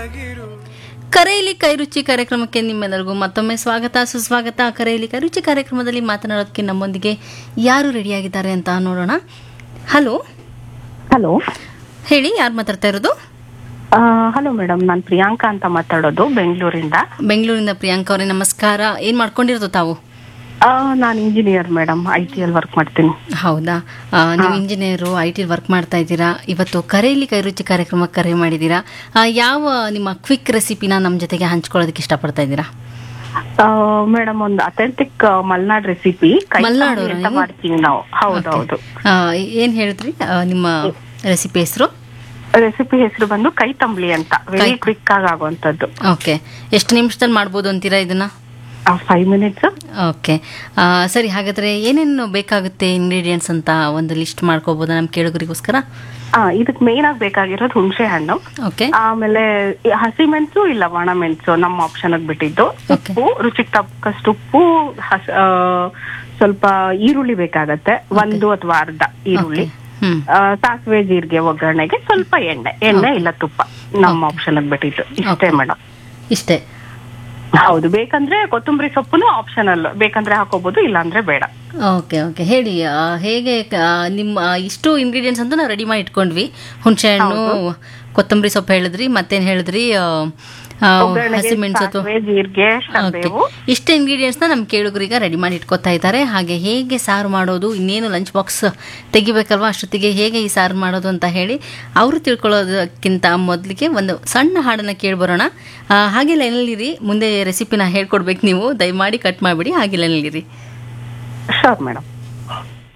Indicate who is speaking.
Speaker 1: ಕರೆಯಲ್ಲಿ ಕೈರುಚಿ ಕಾರ್ಯಕ್ರಮಕ್ಕೆ ನಿಮ್ಮೆಲ್ಲರಿಗೂ ಮತ್ತೊಮ್ಮೆ ಸ್ವಾಗತ ಸುಸ್ವಾಗತ ಕರೆಯಲ್ಲಿ ಕೈರುಚಿ ಕಾರ್ಯಕ್ರಮದಲ್ಲಿ ಮಾತನಾಡೋದಕ್ಕೆ ನಮ್ಮೊಂದಿಗೆ ಯಾರು ರೆಡಿಯಾಗಿದ್ದಾರೆ ಅಂತ ನೋಡೋಣ ಹಲೋ
Speaker 2: ಹಲೋ
Speaker 1: ಹೇಳಿ ಯಾರು ಮಾತಾಡ್ತಾ ಇರೋದು
Speaker 2: ಹಲೋ ಮೇಡಮ್ ನಾನು ಪ್ರಿಯಾಂಕಾ ಅಂತ ಮಾತಾಡೋದು ಬೆಂಗಳೂರಿಂದ
Speaker 1: ಬೆಂಗಳೂರಿನ ಪ್ರಿಯಾಂಕಾ ಅವರೇ ನಮಸ್ಕಾರ ಏನು ಮಾಡ್ಕೊಂಡಿರೋದು ತಾವು
Speaker 2: ನಾನು engineer madam I T L work ಮಾಡ್ತೀನಿ
Speaker 1: ಹೌದಾ ಆ, ನೀವು ಇಂಜಿನಿಯರು ಐ ಟಿ ವರ್ಕ್ ಮಾಡ್ತಾ ಇದ್ದೀರಾ ಇವತ್ತು ಕರೆಯಲ್ಲಿ ಕೈರುಚಿ ಕಾರ್ಯಕ್ರಮಕ್ಕೆ ಕರೆ ಮಾಡಿದ್ದೀರಾ ಆ, ಯಾವ ನಿಮ್ಮ ಕ್ವಿಕ್ ರೆಸಿಪಿನ ನಮ್ಮ ಜೊತೆಗೆ ಹಂಚ್ಕೊಳ್ಳೋದಕ್ಕೆ ಇಷ್ಟಪಡ್ತಾ ಇದ್ದೀರಾ
Speaker 2: ಮೇಡಮ್ ಒಂದು ಅಥೆಂಟಿಕ್ ಮಲ್ನಾಡ್ ರೆಸಿಪಿ
Speaker 1: ಮಲ್ನಾಡವ್ರಾ
Speaker 2: ಅಂತ
Speaker 1: ನೀವು?
Speaker 2: ಮಾಡ್ತೀವಿ ನಾವು ಹೌದೌದು
Speaker 1: ಆ, ಏನ್ ಹೇಳಿದ್ರಿ ಆ, ನಿಮ್ಮ ರೆಸಿಪಿ ಹೆಸರು
Speaker 2: ರೆಸಿಪಿ ಹೆಸರು ಬಂದು ಕೈ ತಂಬ್ಳಿ ಅಂತ ವೆರಿ
Speaker 1: ಕೈ-
Speaker 2: ಕ್ವಿಕ್ ಆಗಿ ಆಗುವಂತದ್ದು
Speaker 1: ಓಕೆ ಎಷ್ಟು ನಿಮಿಷದಲ್ಲಿ ಮಾಡ್ಬೋದು ಅಂತೀರಾ ಇದನ್ನ
Speaker 2: ಫೈವ್ ಮಿನಿಟ್ಸ್
Speaker 1: ಓಕೆ ಆ, ಸರಿ ಹಾಗಾದ್ರೆ ಏನೇನು ಬೇಕಾಗುತ್ತೆ ಇಂಗ್ರೀಡಿಯೆಂಟ್ಸ್ ಅಂತ ಒಂದು ಲಿಸ್ಟ್ ಮಾಡ್ಕೋಬೋದಾ ನಮ್ಮ ಕೇಳುಗರಿಗೋಸ್ಕರ
Speaker 2: ಇದಕ್ ಮೇನ್ ಆಗಿ ಬೇಕಾಗಿರೋದು ಹುಣಸೆ ಹಣ್ಣು
Speaker 1: ಓಕೆ
Speaker 2: ಆಮೇಲೆ ಈ ಹಸಿಮೆಣಸು ಇಲ್ಲ ಒಣಮೆಣಸು ನಮ್ಮ ಆಪ್ಷನ್ ಬಿಟ್ಟಿದ್ದು
Speaker 1: Okay.
Speaker 2: ಉಪ್ಪು ರುಚಿಗೆ ತಕ್ಕಷ್ಟು ಉಪ್ಪು ಹಸ್- ಆ, ಸ್ವಲ್ಪ ಈರುಳ್ಳಿ ಬೇಕಾಗತ್ತೆ ಒಂದು ಅಥವಾ ಅರ್ಧ ಈರುಳ್ಳಿ
Speaker 1: ಹ್ಮ್
Speaker 2: ಆ, ಸಾಸಿವೆ ಜೀರಿಗೆ ಒಗ್ಗರಣೆಗೆ ಸ್ವಲ್ಪ ಎಣ್ಣೆ ಎಣ್ಣೆ ಇಲ್ಲ ತುಪ್ಪ ನಮ್ಮ ಆಪ್ಷನ್ ಬಿಟ್ಟಿದ್ದು ಇಷ್ಟೇ
Speaker 1: Okay.
Speaker 2: ಮೇಡಮ್
Speaker 1: ಇಷ್ಟೇ
Speaker 2: ಹೌದು ಬೇಕಂದ್ರೆ ಕೊತ್ತಂಬರಿ ಸೊಪ್ಪುನು ಆಪ್ಷನಲ್ ಬೇಕಂದ್ರೆ ಹಾಕೋಬಹುದು ಇಲ್ಲ ಅಂದ್ರೆ ಬೇಡ
Speaker 1: ಓಕೆ ಓಕೆ ಹೇಳಿ ಆ, ಹೇಗೆ ಆ, ನಿಮ್ಮ ಇಷ್ಟು ಇಂಗ್ರೀಡಿಯೆಂಟ್ಸ್ ಅಂತ ನಾವು ರೆಡಿ ಮಾಡಿ ಇಟ್ಕೊಂಡ್ವಿ ಹುಣಸೆ ಹಣ್ಣು ಕೊತ್ತಂಬರಿ ಸೊಪ್ಪು ಹೇಳಿದ್ರಿ ಮತ್ತೇನು ಹೇಳಿದ್ರಿ ಆ, ಆ,
Speaker 2: ಒಗ್ಗರಣೆಗೆ
Speaker 1: ಹಸಿಮೆಣಸು ಅಥವಾ
Speaker 2: ಸಾಸಿವೆ ಜೀರಿಗೆ ಕರಿಬೇವು
Speaker 1: ಇಷ್ಟು ಇಂಗ್ರೀಡಿಯೆಂಟ್ಸ್ನ ನಮ್ಮ ಕೇಳುಗರೀಗ ರೆಡಿ ಮಾಡಿ ಇಟ್ಕೋತಾ ಇದ್ದಾರೆ ಹಾಗೆ ಹೇಗೆ ಸಾರು ಮಾಡೋದು ಇನ್ನೇನು ಲಂಚ್ ಬಾಕ್ಸ್ ತೆಗಿಬೇಕಲ್ವಾ ಅಷ್ಟೊತ್ತಿಗೆ ಹೇಗೆ ಈ ಸಾರು ಮಾಡೋದು ಅಂತ ಹೇಳಿ ಅವರು ತಿಳ್ಕೊಳ್ಳೋದಕ್ಕಿಂತ ಮೊದಲಿಗೆ ಒಂದು ಸಣ್ಣ ಹಾಡನ್ನು ಕೇಳ್ಬರೋಣ ಆ, ಹಾಗೆ ಲೈನಲ್ಲಿರಿ ಮುಂದೆ ರೆಸಿಪಿನ ಹೇಳ್ಕೊಡ್ಬೇಕು ನೀವು ದಯಮಾಡಿ ಕಟ್ ಮಾಡಿಬಿಡಿ ಹಾಗೆ ಲೈನಲ್ಲಿರಿ
Speaker 2: ಶೋರ್ ಮೇಡಮ್